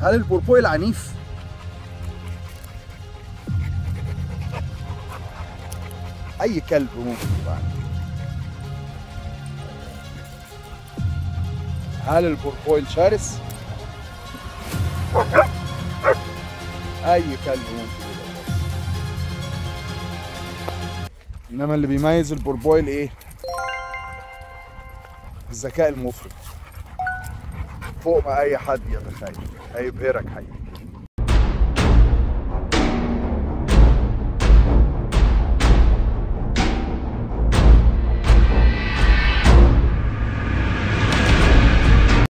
هل البوربوي العنيف اي كلب ممكن يبقى عنيف هل البوربوي الشرس اي كلب ممكن يبقى شرس انما اللي بيميز البوربوي الايه الذكاء المفرط فوق ما اي حد يتخيل هيبهرك حقيقي